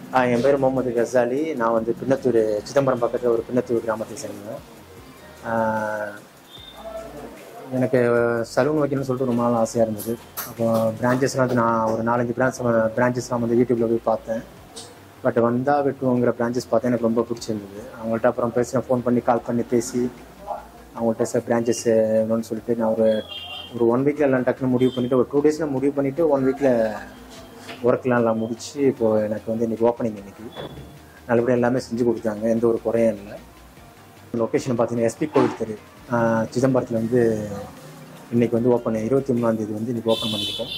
ஆ, என் பேர் முகமது கசாலி நான் வந்து பின்னத்தூர் சிதம்பரம் பக்கத்தில் ஒரு பின்னத்தூர் கிராமத்தை சேர்ந்தேன் ஆ, எனக்கு சலூன் வைக்கணும்னு சொல்லிட்டு ரொம்ப நாள் ஆசையாக இருந்தது அப்போ பிரான்ச்சஸ்லாம் வந்து நான் ஒரு நாலஞ்சு பிரான்ச் பிரான்ச்சஸ்லாம் வந்து யூடியூப்பில் போய் பார்த்தேன் பட் வந்தா வெட்டுவோங்கிற பிரான்ச்சஸ் பார்த்தா எனக்கு ரொம்ப பிடிச்சிருந்தது அவங்கள்ட்ட அப்புறம் பேசினேன் ஃபோன் பண்ணி கால் பண்ணி பேசி அவங்கள்ட்ட சார் பிரான்ச்சஸ் வேணும்னு சொல்லிட்டு நான் ஒரு ஒரு ஒன் வீக்கில் எல்லாம் டக்குன்னு முடிவு பண்ணிவிட்டு ஒரு டூ டேஸில் முடிவு பண்ணிவிட்டு ஒன் வீக்கில் ஒர்க்லாம் எல்லாம் முடிச்சு இப்போது எனக்கு வந்து இன்றைக்கி ஓப்பனிங் இன்னைக்கு நல்லபடியாக எல்லாமே செஞ்சு கொடுத்தாங்க எந்த ஒரு குறையும் இல்லை லொக்கேஷன் பார்த்தீங்கன்னா எஸ்பி கோவில் தெரு ஆஹ் சிதம்பரத்தில் வந்து இன்னைக்கு வந்து ஓப்பன் இருபத்தி மூணாந்தேதி வந்து இன்னைக்கு ஓப்பன் பண்ணியிருக்கோம்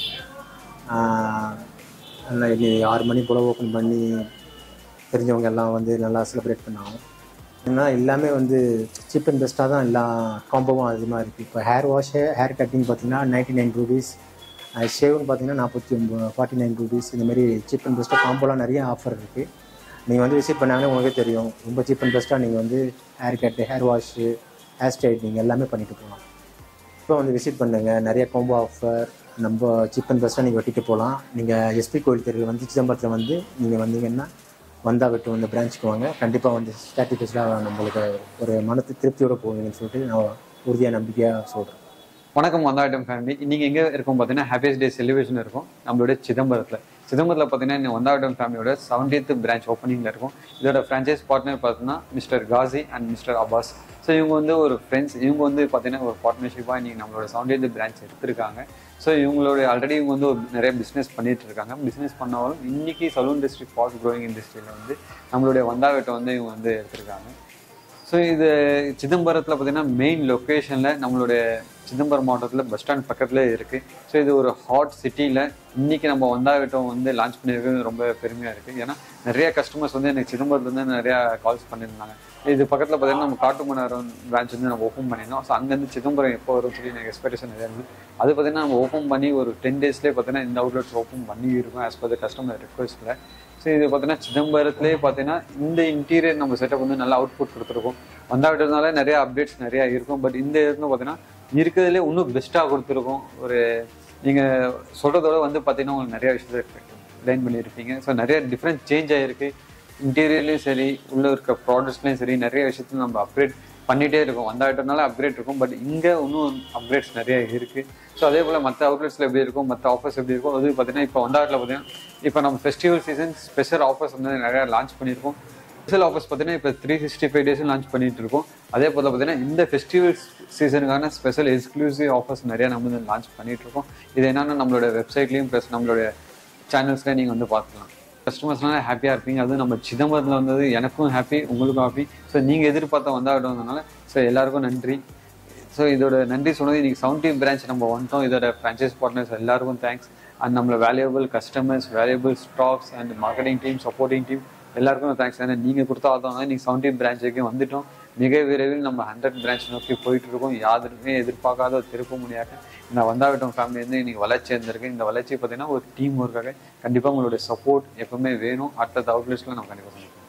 ஆஹ் நல்லா இன்னைக்கு ஆறு மணி போல் ஓப்பன் பண்ணி தெரிஞ்சவங்க எல்லாம் வந்து நல்லா செலிப்ரேட் பண்ணாங்க ஏன்னா எல்லாமே வந்து சீப் அண்ட் பெஸ்ட்டாக தான் எல்லா காம்போவும் அதிகமாக இருக்குது இப்போ ஹேர் வாஷ் ஹேர் கட்டிங் பார்த்தீங்கன்னா நைன்டி நைன் ருபீஸ் ஷேவ்னு பார்த்தீங்கன்னா நாற்பத்தி ஒம்பது ஃபார்ட்டி நைன் ருபீஸ் இந்த மாதிரி சீப் அண்ட் பெஸ்ட்டாக காம்போலாம் நிறைய ஆஃபர் இருக்குது நீங்கள் வந்து விசிட் பண்ணாங்கன்னா உங்களுக்கே தெரியும் ரொம்ப சீப் அண்ட் பெஸ்ட்டாக நீங்கள் வந்து hair cut hair wash hair styling எல்லாமே பண்ணிட்டு போகலாம் இப்போ வந்து விசிட் பண்ணுங்கள் நிறைய காம்போ ஆஃபர் நம்ம சீப் அண்ட் பெஸ்ட்டாக நீங்கள் வெட்டிட்டு போகலாம் நீங்கள் எஸ்பி கோயில் தெருவில் வந்து சிதம்பரத்தில் வந்து நீங்கள் வந்தீங்கன்னா வந்தா வெட்டு வந்து பிரான்ச்சுக்கு வாங்க கண்டிப்பாக வந்து ஸ்டாட்டிஃபிஸ்டாக நம்மளுக்கு ஒரு மன திருப்தியோட போவீங்கன்னு சொல்லிட்டு நான் உறுதியாக நம்பிக்கையாக சொல்கிறேன் வணக்கம் வந்தாட்டம் ஃபேமிலி இன்னைக்கு எங்கே இருக்கோம் பார்த்தீங்கன்னா ஹாப்பியஸ்ட் டே செலிப்ரேஷன் இருக்கும் நம்மளோட சிதம்பரத்தில் சிதம்பரத்தில் பார்த்தீங்கன்னா இந்த வந்தாட்டம் ஃபேமிலியோட செவன்டீன்த் பிரான்ச் ஓப்பனிங்கில் இருக்கும் இதோட ஃப்ரான்ச்சைஸ் பார்ட்னர் பார்த்தீங்கன்னா mister Kasi and mister Abbas so இவங்க வந்து ஒரு ஃப்ரெண்ட்ஸ் இவங்க வந்து பார்த்தீங்கன்னா ஒரு பார்ட்னர்ஷிப்பாக இன்னைக்கு நம்மளோட செவன்டீன்த் பிரான்ச் எடுத்திருக்காங்க ஸோ இவங்களோட ஆல்ரெடி இவங்க வந்து ஒரு நிறைய பிஸ்னஸ் பண்ணிட்டு இருக்காங்க பிஸ்னஸ் பண்ணாலும் இன்னைக்கு சலூன் டிஸ்ட்ரிக்ட் ஃபாஸ்ட் க்ரோயிங் இண்டஸ்ட்ரியில் வந்து நம்மளுடைய வந்தாவட்டை வந்து இவங்க வந்து எடுத்திருக்காங்க ஸோ இது சிதம்பரத்தில் பார்த்தீங்கன்னா மெயின் லொக்கேஷனில் நம்மளுடைய சிதம்பரம் மாவட்டத்தில் பஸ் ஸ்டாண்ட் பக்கத்தில் இருக்குது ஸோ இது ஒரு ஹாட் சிட்டியில் இன்றைக்கி நம்ம வந்தாவிட்டம் வந்து லான்ச் பண்ணியிருக்கிறது ரொம்ப பெருமையாக இருக்குது ஏன்னா நிறைய கஸ்டமர்ஸ் வந்து எனக்கு சிதம்பரத்துலேருந்து நிறையா கால்ஸ் பண்ணியிருந்தாங்க இது பக்கத்தில் பார்த்தீங்கன்னா நம்ம காட்டுமன்னாரம் பிரான்ச் வந்து நம்ம ஓப்பன் பண்ணியிருந்தோம் ஸோ அங்கேருந்து சிதம்பரம் எப்போ வரும் சொல்லி எனக்கு எக்ஸ்பெக்டேஷன் நிறையா இருந்தது அது பார்த்தீங்கன்னா நம்ம ஓப்பன் பண்ணி ஒரு டென் டேஸ்லேயே பார்த்தீங்கன்னா இந்த அவுட்லெட்ஸ் ஓப்பன் பண்ணி இருக்கும் ஆஸ் பர் த கஸ்டமர் ரிக்வஸ்ட்டில் ஸோ இது பார்த்தீங்கன்னா சிதம்பரத்துலேயே பார்த்தீங்கன்னா இந்த இன்டீரியர் நம்ம செட்டப் வந்து நல்லா அவுட்புட் கொடுத்துருக்கோம் வந்தாவிட்டதுனால நிறைய அப்டேட்ஸ் நிறையா இருக்கும் பட் இந்த இடத்துல பார்த்தீங்கன்னா இருக்கிறதுலே இன்னும் பெஸ்ட்டாக கொடுத்துருக்கோம் ஒரு நீங்கள் சொல்கிறதோட வந்து பார்த்தீங்கன்னா உங்களுக்கு நிறைய விஷயத்தை லைன் பண்ணியிருப்பீங்க ஸோ நிறைய டிஃப்ரெண்ட் சேஞ்ச் ஆகிருக்கு இன்டீரியர்லேயும் சரி உள்ளே இருக்க ப்ராடக்ட்ஸ்லேயும் சரி நிறைய விஷயத்துல நம்ம அப்கிரேட் பண்ணிகிட்டே இருக்கோம் வந்தாவிட்டனால அப்கிரேட் இருக்கும் பட் இங்கே இன்னும் அப்கிரேட்ஸ் நிறைய இருக்குது ஸோ அதே போல் மற்ற அவுட்லெட்ஸில் எப்படி இருக்கும் மற்ற ஆஃபர்ஸ் எப்படி இருக்கும் அது பார்த்தீங்கன்னா இப்போ வந்தாட்டில் பார்த்தீங்கன்னா இப்போ நம்ம ஃபெஸ்டிவல் சீசன் ஸ்பெஷல் ஆஃபர்ஸ் வந்து நிறையா லான்ச் பண்ணியிருக்கோம் ஸ்பெஷல் ஆஃபர்ஸ் பார்த்தீங்கன்னா இப்போ த்ரீ சிக்ஸ்டி ஃபைவ் டேஸும் லான்ச் பண்ணிட்டு இருக்கோம் அதே போல் பார்த்தீங்கன்னா இந்த ஃபெஸ்டிவல் சீசனுக்கான ஸ்பெஷல் எக்ஸ்க்ளூசிவ் ஆஃபர்ஸ் நிறையா நம்ம வந்து லான்ச் பண்ணிட்டு இருக்கோம் இது என்னன்னா நம்மளோட வெப்சைட்லேயும் ப்ளஸ் நம்மளோட சேனல்ஸ்லேயும் நீங்கள் வந்து பார்க்கலாம் கஸ்டமர்ஸ்னால ஹாப்பியாக இருப்பீங்க அதுவும் நம்ம சிதம்பரத்தில் வந்தது எனக்கும் ஹாப்பி உங்களுக்கும் ஹாப்பி ஸோ நீங்கள் எதிர்பார்த்த வந்தாவிட்டதுனால ஸோ எல்லாருக்கும் நன்றி ஸோ இதோட நன்றி சொன்னது இன்னைக்கு செவன்டீன் பிரான்ச் நம்ம வந்துட்டோம் இதோட ஃப்ரான்ச்சைஸ் பார்ட்னர்ஸ் எல்லாருக்கும் தேங்க்ஸ் அண்ட் நம்மள valuable customers valuable stocks and marketing team supporting team எல்லாருக்கும் தேங்க்ஸ் ஏன்னா நீங்கள் கொடுத்த ஆதரவு இன்னைக்கு செவன்டீன் பிரான்ச் வரைக்கும் வந்துட்டோம் மிக விரைவில் நம்ம ஹண்ட்ரட் பிரான்ச் நோக்கி போயிட்டு இருக்கோம் யாருமே எதிர்பார்க்காத ஒரு திருப்பு முடியாத இந்த வந்தாவிட்டம் ஃபேமிலி வந்து இன்னைக்கு வளர்ச்சி இருந்திருக்கு இந்த வளர்ச்சி பார்த்தீங்கன்னா ஒரு டீம் ஒர்க்காக கண்டிப்பாக உங்களுடைய சப்போர்ட் எப்பவுமே வேணும் அடுத்த அவுட்லெட்ஸில் நம்ம கண்டிப்பாக